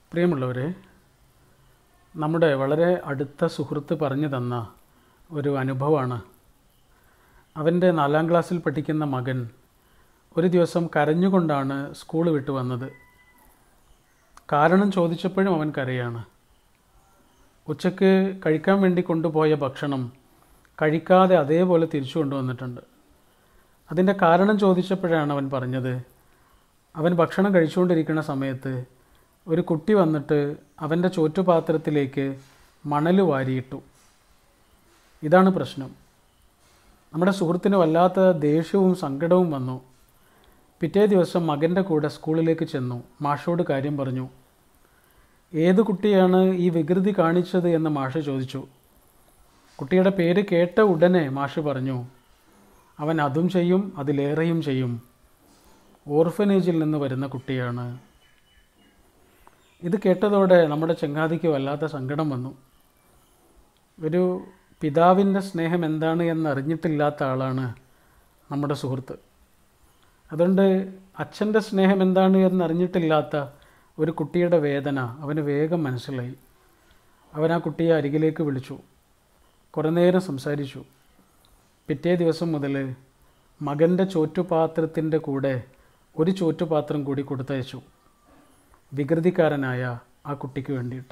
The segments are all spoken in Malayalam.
പ്രിയമുള്ളവരെ നമ്മുടെ വളരെ അടുത്ത സുഹൃത്ത് പറഞ്ഞു തന്ന ഒരു അനുഭവമാണ് അവൻ്റെ നാലാം ക്ലാസ്സിൽ പഠിക്കുന്ന മകൻ ഒരു ദിവസം കരഞ്ഞുകൊണ്ടാണ് സ്കൂൾ വിട്ടു വന്നത് കാരണം ചോദിച്ചപ്പോഴും അവൻ കരയാണ് ഉച്ചയ്ക്ക് കഴിക്കാൻ വേണ്ടി കൊണ്ടുപോയ ഭക്ഷണം കഴിക്കാതെ അതേപോലെ തിരിച്ചു കൊണ്ടുവന്നിട്ടുണ്ട് അതിൻ്റെ കാരണം ചോദിച്ചപ്പോഴാണ് അവൻ പറഞ്ഞത് അവൻ ഭക്ഷണം കഴിച്ചുകൊണ്ടിരിക്കുന്ന സമയത്ത് ഒരു കുട്ടി വന്നിട്ട് അവൻ്റെ ചോറ്റുപാത്രത്തിലേക്ക് മണൽ വാരിയിട്ടു ഇതാണ് പ്രശ്നം നമ്മുടെ സുഹൃത്തിന് വല്ലാത്ത ദേഷ്യവും സങ്കടവും വന്നു പിറ്റേ ദിവസം മകൻ്റെ കൂടെ സ്കൂളിലേക്ക് ചെന്നു മാഷോട് കാര്യം പറഞ്ഞു ഏത് കുട്ടിയാണ് ഈ വികൃതി കാണിച്ചത് എന്ന് മാഷ് ചോദിച്ചു കുട്ടിയുടെ പേര് കേട്ട ഉടനെ മാഷ് പറഞ്ഞു അവൻ അതും ചെയ്യും അതിലേറെയും ചെയ്യും ഓർഫനേജിൽ നിന്ന് വരുന്ന കുട്ടിയാണ് ഇത് കേട്ടതോടെ നമ്മുടെ ചങ്ങാതിക്ക് വല്ലാത്ത സങ്കടം വന്നു ഒരു പിതാവിൻ്റെ സ്നേഹം എന്താണ് എന്ന് അറിഞ്ഞിട്ടില്ലാത്ത ആളാണ് നമ്മുടെ സുഹൃത്ത് അതുകൊണ്ട് അച്ഛൻ്റെ സ്നേഹം എന്താണ് എന്ന് അറിഞ്ഞിട്ടില്ലാത്ത ഒരു കുട്ടിയുടെ വേദന അവന് വേഗം മനസ്സിലായി അവൻ ആ കുട്ടിയെ അരികിലേക്ക് വിളിച്ചു കുറേ നേരം സംസാരിച്ചു പിറ്റേ ദിവസം മുതൽ മകൻ്റെ ചോറ്റുപാത്രത്തിൻ്റെ കൂടെ ഒരു ചോറ്റുപാത്രം കൂടി കൊടുത്തയച്ചു വികൃതിക്കാരനായ ആ കുട്ടിക്ക് വേണ്ടിയിട്ട്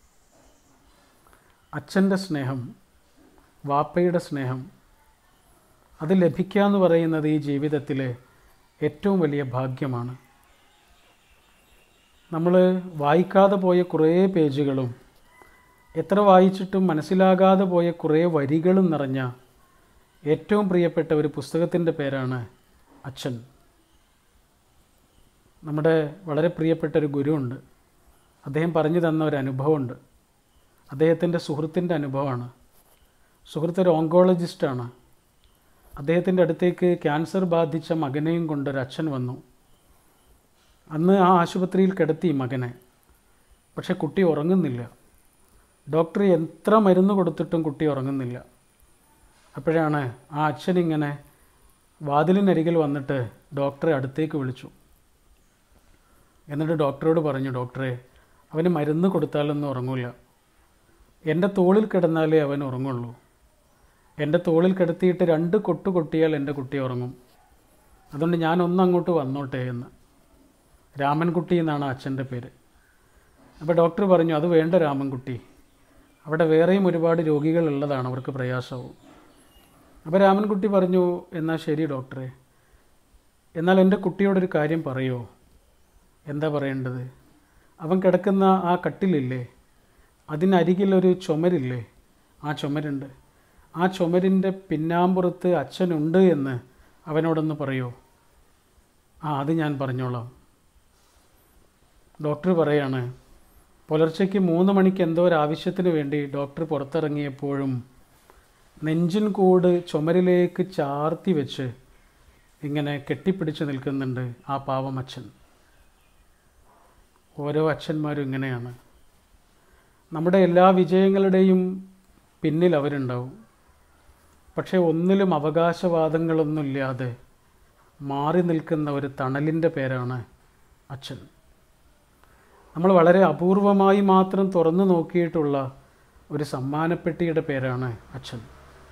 അച്ഛൻ്റെ സ്നേഹം വാപ്പയുടെ സ്നേഹം അത് ലഭിക്കുക എന്ന് പറയുന്നത് ഈ ജീവിതത്തിലെ ഏറ്റവും വലിയ ഭാഗ്യമാണ് നമ്മൾ വായിക്കാതെ പോയ കുറേ പേജുകളും എത്ര വായിച്ചിട്ടും മനസ്സിലാകാതെ പോയ കുറേ വരികളും നിറഞ്ഞ ഏറ്റവും പ്രിയപ്പെട്ട ഒരു പുസ്തകത്തിൻ്റെ പേരാണ് അച്ഛൻ നമ്മുടെ വളരെ പ്രിയപ്പെട്ട ഒരു ഗുരുവുണ്ട് അദ്ദേഹം പറഞ്ഞു തന്ന ഒരു അനുഭവമുണ്ട് അദ്ദേഹത്തിൻ്റെ സുഹൃത്തിൻ്റെ അനുഭവമാണ് സുഹൃത്ത് ഒരു ഓങ്കോളജിസ്റ്റാണ് അദ്ദേഹത്തിൻ്റെ അടുത്തേക്ക് ക്യാൻസർ ബാധിച്ച മകനെയും കൊണ്ടൊരു അച്ഛൻ വന്നു അന്ന് ആ ആശുപത്രിയിൽ കിടത്തി മകനെ പക്ഷെ കുട്ടി ഉറങ്ങുന്നില്ല ഡോക്ടർ എത്ര മരുന്ന് കൊടുത്തിട്ടും കുട്ടി ഉറങ്ങുന്നില്ല അപ്പോഴാണ് ആ അച്ഛൻ ഇങ്ങനെ വാതിലിനരികിൽ വന്നിട്ട് ഡോക്ടറെ അടുത്തേക്ക് വിളിച്ചു എന്നിട്ട് ഡോക്ടറോട് പറഞ്ഞു ഡോക്ടറെ അവന് മരുന്ന് കൊടുത്താലൊന്നും ഉറങ്ങില്ല എൻ്റെ തോളിൽ കിടന്നാലേ അവൻ ഉറങ്ങുള്ളൂ എൻ്റെ തോളിൽ കിടത്തിയിട്ട് രണ്ട് കൊട്ട് കൊട്ടിയാൽ എൻ്റെ കുട്ടി ഉറങ്ങും അതുകൊണ്ട് ഞാൻ ഒന്നങ്ങോട്ട് വന്നോട്ടെ എന്ന് രാമൻകുട്ടി എന്നാണ് അച്ഛൻ്റെ പേര് അപ്പോൾ ഡോക്ടർ പറഞ്ഞു അത് വേണ്ട രാമൻകുട്ടി അവിടെ വേറെയും ഒരുപാട് രോഗികളുള്ളതാണ് അവർക്ക് പ്രയാസവും അപ്പോൾ രാമൻകുട്ടി പറഞ്ഞു എന്നാൽ ശരി ഡോക്ടറെ എന്നാൽ എൻ്റെ കുട്ടിയോടൊരു കാര്യം പറയുമോ എന്താ പറയേണ്ടത് അവൻ കിടക്കുന്ന ആ കട്ടിലില്ലേ അതിനരികിലൊരു ചുമരില്ലേ ആ ചുമരുണ്ട് ആ ചുമരിൻ്റെ പിന്നാമ്പുറത്ത് അച്ഛനുണ്ട് എന്ന് അവനോടൊന്ന് പറയോ ആ അത് ഞാൻ പറഞ്ഞോളാം ഡോക്ടർ പറയാണ് പുലർച്ചയ്ക്ക് മൂന്ന് മണിക്ക് എന്തോ ഒരു ആവശ്യത്തിന് വേണ്ടി ഡോക്ടർ പുറത്തിറങ്ങിയപ്പോഴും നെഞ്ചിൻ കൂട് ചുമരിലേക്ക് ചാർത്തി വെച്ച് ഇങ്ങനെ കെട്ടിപ്പിടിച്ച് നിൽക്കുന്നുണ്ട് ആ പാവം അച്ഛൻ ഓരോ അച്ഛന്മാരും ഇങ്ങനെയാണ് നമ്മുടെ എല്ലാ വിജയങ്ങളുടെയും പിന്നിൽ അവരുണ്ടാവും പക്ഷേ ഒന്നിലും അവകാശവാദങ്ങളൊന്നുമില്ലാതെ മാറി നിൽക്കുന്ന ഒരു തണലിൻ്റെ പേരാണ് അച്ഛൻ നമ്മൾ വളരെ അപൂർവമായി മാത്രം തുറന്നു നോക്കിയിട്ടുള്ള ഒരു സമ്മാനപ്പെട്ടിയുടെ പേരാണ് അച്ഛൻ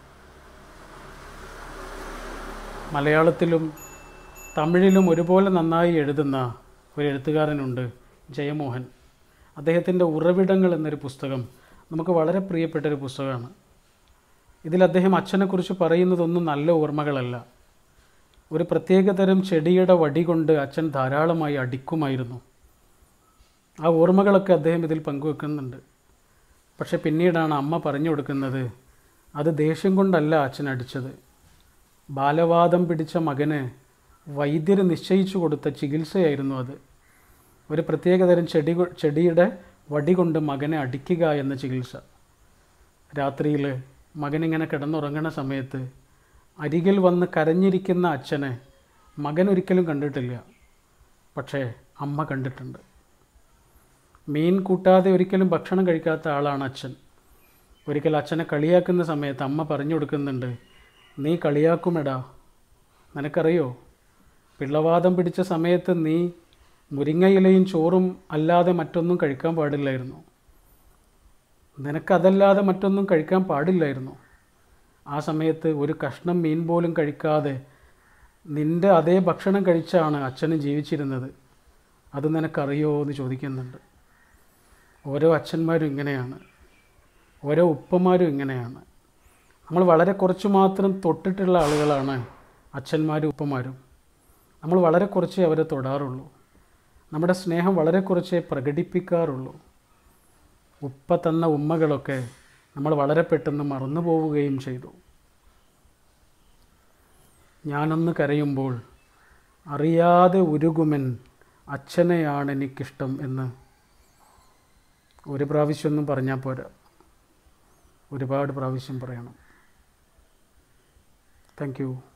മലയാളത്തിലും തമിഴിലും ഒരുപോലെ നന്നായി എഴുതുന്ന ഒരു എഴുത്തുകാരനുണ്ട് ജയമോഹൻ അദ്ദേഹത്തിൻ്റെ ഉറവിടങ്ങൾ എന്നൊരു പുസ്തകം നമുക്ക് വളരെ പ്രിയപ്പെട്ട ഒരു പുസ്തകമാണ് ഇതിൽ അദ്ദേഹം അച്ഛനെക്കുറിച്ച് പറയുന്നതൊന്നും നല്ല ഓർമ്മകളല്ല ഒരു പ്രത്യേകതരം ചെടിയുടെ വടി കൊണ്ട് അച്ഛൻ ധാരാളമായി അടിക്കുമായിരുന്നു ആ ഓർമ്മകളൊക്കെ അദ്ദേഹം ഇതിൽ പങ്കുവെക്കുന്നുണ്ട് പക്ഷെ പിന്നീടാണ് അമ്മ പറഞ്ഞു കൊടുക്കുന്നത് അത് ദേഷ്യം കൊണ്ടല്ല അച്ഛൻ അടിച്ചത് ബാലവാദം പിടിച്ച മകന് വൈദ്യർ നിശ്ചയിച്ചു കൊടുത്ത ചികിത്സയായിരുന്നു അത് ഒരു പ്രത്യേകതരം ചെടി കൊ- ചെടിയുടെ വടി കൊണ്ട് മകനെ അടിക്കുക എന്ന ചികിത്സ രാത്രിയിൽ മകനിങ്ങനെ കിടന്നുറങ്ങുന്ന സമയത്ത് അരികിൽ വന്ന് കരഞ്ഞിരിക്കുന്ന അച്ഛനെ മകൻ ഒരിക്കലും കണ്ടിട്ടില്ല പക്ഷേ അമ്മ കണ്ടിട്ടുണ്ട് മീൻ കൂട്ടാതെ ഒരിക്കലും ഭക്ഷണം കഴിക്കാത്ത ആളാണ് അച്ഛൻ ഒരിക്കൽ അച്ഛനെ കളിയാക്കുന്ന സമയത്ത് അമ്മ പറഞ്ഞു കൊടുക്കുന്നുണ്ട് നീ കളിയാക്കുമെടാ നിനക്കറിയോ പിള്ളവാദം പിടിച്ച സമയത്ത് നീ മുരിങ്ങയിലയും ചോറും അല്ലാതെ മറ്റൊന്നും കഴിക്കാൻ പാടില്ലായിരുന്നു നിനക്കതല്ലാതെ മറ്റൊന്നും കഴിക്കാൻ പാടില്ലായിരുന്നു ആ സമയത്ത് ഒരു കഷ്ണം മീൻ പോലും കഴിക്കാതെ നിൻ്റെ അതേ ഭക്ഷണം കഴിച്ചാണ് അച്ഛനും ജീവിച്ചിരുന്നത് അത് നിനക്കറിയോ എന്ന് ചോദിക്കുന്നുണ്ട് ഓരോ അച്ഛന്മാരും ഇങ്ങനെയാണ് ഓരോ ഉപ്പമാരും ഇങ്ങനെയാണ് നമ്മൾ വളരെ കുറച്ച് മാത്രം തൊട്ടിട്ടുള്ള ആളുകളാണ് അച്ഛന്മാരും ഉപ്പമാരും നമ്മൾ വളരെ കുറച്ചേ അവരെ തൊടാറുള്ളൂ നമ്മുടെ സ്നേഹം വളരെ കുറച്ചേ പ്രകടിപ്പിക്കാറുള്ളൂ ഉപ്പ തന്ന ഉമ്മകളൊക്കെ നമ്മൾ വളരെ പെട്ടെന്ന് മറന്നു പോവുകയും ചെയ്തു ഞാനൊന്ന് കരയുമ്പോൾ അറിയാതെ ഉരുകുമൻ അച്ഛനെയാണ് എനിക്കിഷ്ടം എന്ന് ഒരു പ്രാവശ്യമൊന്നും പറഞ്ഞാൽ പോരാ ഒരുപാട് പ്രാവശ്യം പറയണം താങ്ക് യു